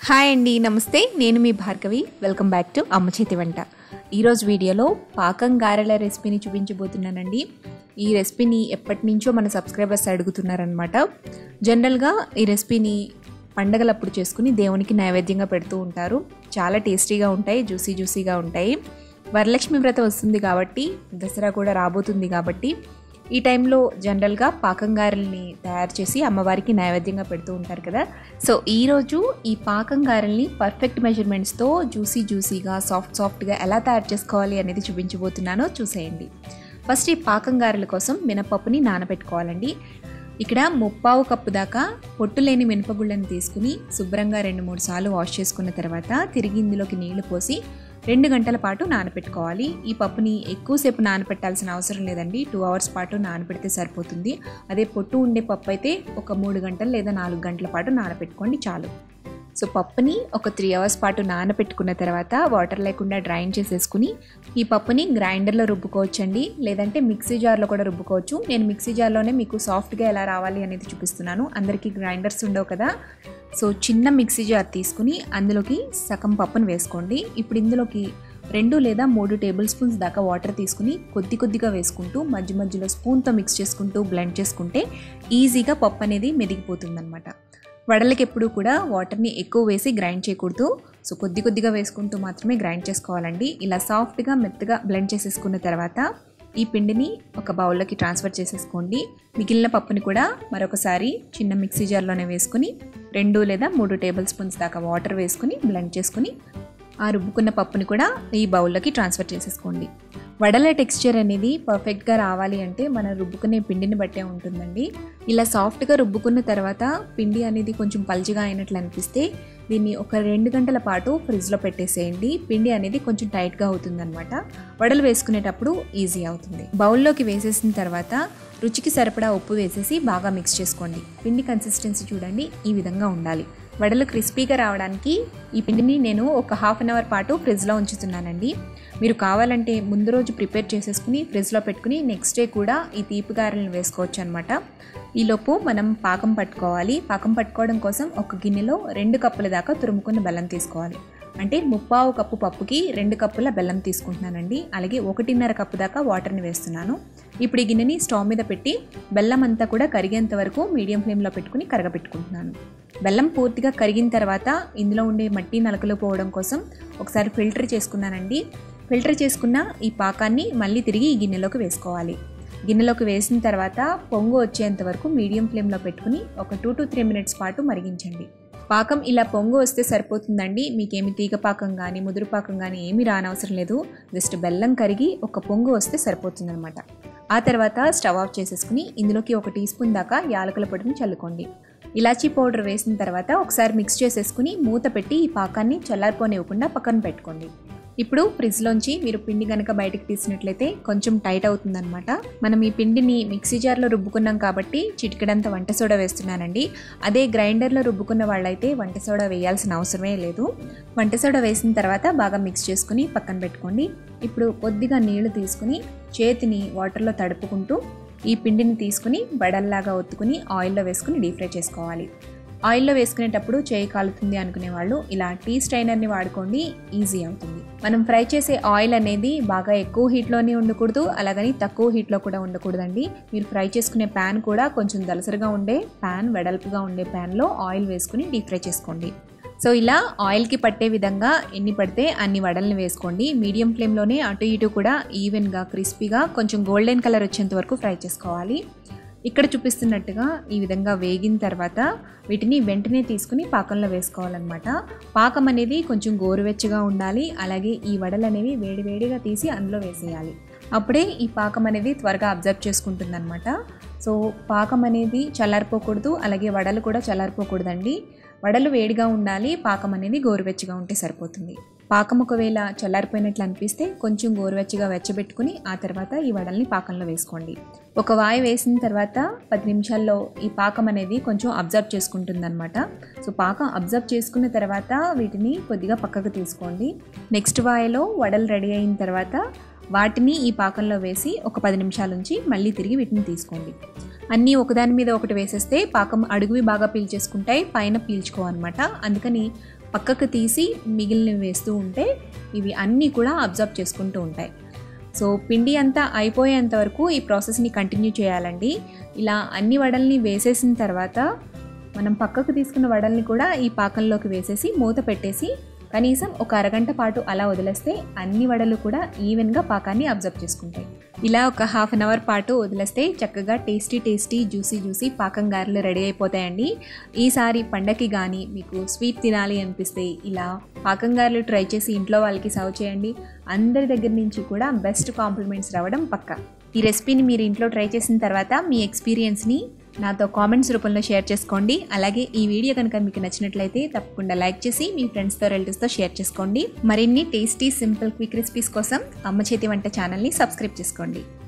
hi అండి నమస్తే నేను మీ భార్గవి వెల్కమ్ బ్యాక్ టు అమ్మ చేతి వంట ఈరోజు వీడియోలో పాకం గారెల రెసిపీని చూపించబోతున్నానండి ఈ రెసిపీని ఎప్పటి నుంచో మన సబ్స్క్రైబర్స్ అడుగుతున్నారనమాట జనరల్గా ఈ రెసిపీని పండగలప్పుడు చేసుకుని దేవునికి నైవేద్యంగా పెడుతూ ఉంటారు చాలా టేస్టీగా ఉంటాయి జ్యూసీ జ్యూసీగా ఉంటాయి వరలక్ష్మి వ్రతం వస్తుంది కాబట్టి దసరా కూడా రాబోతుంది కాబట్టి ఈ టైంలో జనరల్గా పాకం గారెల్ని తయారు చేసి అమ్మవారికి నైవేద్యంగా పెడుతూ ఉంటారు కదా సో ఈరోజు ఈ పాకం గారెల్ని పర్ఫెక్ట్ మెజర్మెంట్స్తో జ్యూసీ జ్యూసీగా సాఫ్ట్ సాఫ్ట్గా ఎలా తయారు చేసుకోవాలి అనేది చూపించబోతున్నానో చూసేయండి ఫస్ట్ ఈ పాకం గారెల కోసం మినపప్పుని నానబెట్టుకోవాలండి ఇక్కడ ముప్పావు కప్పు దాకా పొట్టు లేని మినపగుళ్ళని తీసుకుని శుభ్రంగా రెండు మూడు సార్లు వాష్ చేసుకున్న తర్వాత తిరిగి ఇందులోకి నీళ్లు పోసి రెండు గంటల పాటు నానపెట్టుకోవాలి ఈ పప్పుని ఎక్కువసేపు నానపెట్టాల్సిన అవసరం లేదండి టూ అవర్స్ పాటు నానపెడితే సరిపోతుంది అదే పొట్టు ఉండే పప్పు అయితే ఒక మూడు గంటలు లేదా నాలుగు గంటల పాటు నానపెట్టుకోండి చాలు సో పప్పుని ఒక త్రీ అవర్స్ పాటు నానబెట్టుకున్న తర్వాత వాటర్ లేకుండా డ్రైన్ చేసేసుకుని ఈ పప్పుని గ్రైండర్లో రుబ్బుకోవచ్చండి లేదంటే మిక్సీ జార్లో కూడా రుబ్బుకోవచ్చు నేను మిక్సీ జార్లోనే మీకు సాఫ్ట్గా ఎలా రావాలి అనేది చూపిస్తున్నాను అందరికీ గ్రైండర్స్ ఉండవు కదా సో చిన్న మిక్సీ జార్ తీసుకుని అందులోకి సగం పప్పును వేసుకోండి ఇప్పుడు ఇందులోకి రెండు లేదా మూడు టేబుల్ స్పూన్స్ దాకా వాటర్ తీసుకుని కొద్ది కొద్దిగా వేసుకుంటూ మధ్య మధ్యలో స్పూన్తో మిక్స్ చేసుకుంటూ బ్లెండ్ చేసుకుంటే ఈజీగా పప్పు అనేది మెదిగిపోతుందన్నమాట వడలకి ఎప్పుడు కూడా వాటర్ని ఎక్కువ వేసి గ్రైండ్ చేయకూడదు సో కొద్ది కొద్దిగా వేసుకుంటూ మాత్రమే గ్రైండ్ చేసుకోవాలండి ఇలా సాఫ్ట్గా మెత్తగా బ్లెండ్ చేసేసుకున్న తర్వాత ఈ పిండిని ఒక బౌల్లోకి ట్రాన్స్ఫర్ చేసేసుకోండి మిగిలిన పప్పుని కూడా మరొకసారి చిన్న మిక్సీ జార్లోనే వేసుకుని రెండు లేదా మూడు టేబుల్ స్పూన్స్ దాకా వాటర్ వేసుకుని బ్లెండ్ చేసుకుని ఆ రుబ్బుకున్న పప్పుని కూడా ఈ బౌల్లోకి ట్రాన్స్ఫర్ చేసేసుకోండి వడల టెక్స్చర్ అనేది పర్ఫెక్ట్గా రావాలి అంటే మనం రుబ్బుకునే పిండిని బట్టే ఉంటుందండి ఇలా సాఫ్ట్గా రుబ్బుకున్న తర్వాత పిండి అనేది కొంచెం పల్చగా అయినట్లు అనిపిస్తే దీన్ని ఒక రెండు గంటల పాటు ఫ్రిడ్జ్లో పెట్టేసేయండి పిండి అనేది కొంచెం టైట్గా అవుతుందన్నమాట వడలు వేసుకునేటప్పుడు ఈజీ అవుతుంది బౌల్లోకి వేసేసిన తర్వాత రుచికి సరిపడా ఉప్పు వేసేసి బాగా మిక్స్ చేసుకోండి పిండి కన్సిస్టెన్సీ చూడండి ఈ విధంగా ఉండాలి వడలు క్రిస్పీగా రావడానికి ఈ పిండిని నేను ఒక హాఫ్ అన్ అవర్ పాటు ఫ్రిడ్జ్లో ఉంచుతున్నానండి మీరు కావాలంటే ముందు రోజు ప్రిపేర్ చేసేసుకుని ఫ్రిడ్జ్లో పెట్టుకుని నెక్స్ట్ డే కూడా ఈ తీపి గారెలను వేసుకోవచ్చు అనమాట ఈలోపు మనం పాకం పట్టుకోవాలి పాకం పట్టుకోవడం కోసం ఒక గిన్నెలో రెండు కప్పుల దాకా తురుముకున్న బెల్లం తీసుకోవాలి అంటే ముప్పావు కప్పు పప్పుకి రెండు కప్పుల బెల్లం తీసుకుంటున్నానండి అలాగే ఒకటిన్నర కప్పు దాకా వాటర్ని వేస్తున్నాను ఇప్పుడు ఈ గిన్నెని స్టవ్ మీద పెట్టి బెల్లం అంతా కూడా కరిగేంత వరకు మీడియం ఫ్లేమ్లో పెట్టుకుని కరగబెట్టుకుంటున్నాను బెల్లం పూర్తిగా కరిగిన తర్వాత ఇందులో ఉండే మట్టి నలకలు పోవడం కోసం ఒకసారి ఫిల్టర్ చేసుకున్నానండి ఫిల్టర్ చేసుకున్న ఈ పాకాన్ని మళ్ళీ తిరిగి ఈ గిన్నెలోకి వేసుకోవాలి గిన్నెలోకి వేసిన తర్వాత పొంగు వచ్చేంత వరకు మీడియం ఫ్లేమ్లో పెట్టుకుని ఒక టూ టు త్రీ మినిట్స్ పాటు మరిగించండి పాకం ఇలా పొంగు వస్తే సరిపోతుందండి మీకేమి తీగ పాకం కానీ ముదురు పాకం కానీ ఏమీ రానవసరం లేదు జస్ట్ బెల్లం కరిగి ఒక పొంగు వస్తే సరిపోతుందన్నమాట ఆ తర్వాత స్టవ్ ఆఫ్ చేసేసుకుని ఇందులోకి ఒక టీ స్పూన్ దాకా యాలకుల పొడిని చల్లుకోండి ఇలాచీ పౌడర్ వేసిన తర్వాత ఒకసారి మిక్స్ చేసేసుకుని మూత పెట్టి ఈ పాకాన్ని చల్లారిపోనివ్వకుండా పక్కన పెట్టుకోండి ఇప్పుడు ఫ్రిడ్జ్లోంచి మీరు పిండి కనుక బయటకు తీసినట్లయితే కొంచెం టైట్ అవుతుందన్నమాట మనం ఈ పిండిని మిక్సీ జార్లో రుబ్బుకున్నాం కాబట్టి చిటికడంత వంట సోడా వేస్తున్నానండి అదే గ్రైండర్లో రుబ్బుకున్న వాళ్ళైతే వంట సోడా వేయాల్సిన అవసరమే లేదు వంట సోడా వేసిన తర్వాత బాగా మిక్స్ చేసుకుని పక్కన పెట్టుకోండి ఇప్పుడు కొద్దిగా నీళ్లు తీసుకుని చేతిని వాటర్లో తడుపుకుంటూ ఈ పిండిని తీసుకుని బడల్లాగా ఒత్తుకుని ఆయిల్లో వేసుకుని డీప్ ఫ్రై చేసుకోవాలి ఆయిల్లో వేసుకునేటప్పుడు చేయి కాలుతుంది అనుకునే వాళ్ళు ఇలా టీ స్ట్రైనర్ని వాడుకోండి ఈజీ అవుతుంది మనం ఫ్రై చేసే ఆయిల్ అనేది బాగా ఎక్కువ హీట్లోనే ఉండకూడదు అలాగని తక్కువ హీట్లో కూడా ఉండకూడదండి మీరు ఫ్రై చేసుకునే ప్యాన్ కూడా కొంచెం దలసరిగా ఉండే ప్యాన్ వెడల్పుగా ఉండే ప్యాన్లో ఆయిల్ వేసుకుని డీప్ ఫ్రై చేసుకోండి సో ఇలా ఆయిల్కి పట్టే విధంగా ఎన్ని పడితే అన్ని వడల్ని వేసుకోండి మీడియం ఫ్లేమ్లోనే అటు ఇటు కూడా ఈవెన్గా క్రిస్పీగా కొంచెం గోల్డెన్ కలర్ వచ్చేంత వరకు ఫ్రై చేసుకోవాలి ఇక్కడ చూపిస్తున్నట్టుగా ఈ విధంగా వేగిన తర్వాత వీటిని వెంటనే తీసుకుని పాకంలో వేసుకోవాలన్నమాట పాకం అనేది కొంచెం గోరువెచ్చగా ఉండాలి అలాగే ఈ వడలు అనేవి వేడివేడిగా తీసి అందులో వేసేయాలి అప్పుడే ఈ పాకం అనేది త్వరగా అబ్జర్వ్ చేసుకుంటుందన్నమాట సో పాకం అనేది చల్లారిపోకూడదు అలాగే వడలు కూడా చల్లారిపోకూడదండి వడలు వేడిగా ఉండాలి పాకం అనేది గోరువెచ్చగా ఉంటే సరిపోతుంది పాకం ఒకవేళ చల్లారిపోయినట్లు అనిపిస్తే కొంచెం గోరువెచ్చగా వెచ్చబెట్టుకుని ఆ తర్వాత ఈ వడల్ని పాకంలో వేసుకోండి ఒక వాయి వేసిన తర్వాత పది నిమిషాల్లో ఈ పాకం అనేది కొంచెం అబ్జర్వ్ చేసుకుంటుందన్నమాట సో పాకం అబ్జర్వ్ చేసుకున్న తర్వాత వీటిని కొద్దిగా పక్కకు తీసుకోండి నెక్స్ట్ వాయిలో వడలు రెడీ అయిన తర్వాత వాటిని ఈ పాకంలో వేసి ఒక పది నిమిషాల నుంచి మళ్ళీ తిరిగి వీటిని తీసుకోండి అన్నీ ఒకదాని మీద ఒకటి వేసేస్తే పాకం అడుగువి బాగా పీల్చేసుకుంటాయి పైన పీల్చుకోవన్నమాట అందుకని పక్కకు తీసి మిగిలినవి వేస్తూ ఉంటే ఇవి అన్నీ కూడా అబ్జర్వ్ చేసుకుంటూ ఉంటాయి సో పిండి అంతా అయిపోయేంత వరకు ఈ ప్రాసెస్ని కంటిన్యూ చేయాలండి ఇలా అన్ని వడల్ని వేసేసిన తర్వాత మనం పక్కకు తీసుకున్న వడల్ని కూడా ఈ పాకంలోకి వేసేసి మూత పెట్టేసి కనీసం ఒక అరగంట పాటు అలా వదిలేస్తే అన్ని వడలు కూడా ఈవెన్గా పాకాన్ని అబ్జర్వ్ చేసుకుంటాయి ఇలా ఒక హాఫ్ అన్ అవర్ పాటు వదిలేస్తే చక్కగా టేస్టీ టేస్టీ జ్యూసీ జ్యూసీ పాకం గారెలు రెడీ అయిపోతాయండి ఈసారి పండగకి కానీ మీకు స్వీట్ తినాలి అనిపిస్తే ఇలా పాకం గారెలు ట్రై చేసి ఇంట్లో వాళ్ళకి సర్వ్ చేయండి అందరి దగ్గర నుంచి కూడా బెస్ట్ కాంప్లిమెంట్స్ రావడం పక్కా ఈ రెసిపీని మీరు ఇంట్లో ట్రై చేసిన తర్వాత మీ ఎక్స్పీరియన్స్ని నాతో కామెంట్స్ రూపంలో షేర్ చేసుకోండి అలాగే ఈ వీడియో కనుక మీకు నచ్చినట్లయితే తప్పకుండా లైక్ చేసి మీ ఫ్రెండ్స్తో రిలేటివ్స్తో షేర్ చేసుకోండి మరిన్ని టేస్టీ సింపుల్ క్విక్ రెసిపీస్ కోసం అమ్మ చేతి వంట ఛానల్ని సబ్స్క్రైబ్ చేసుకోండి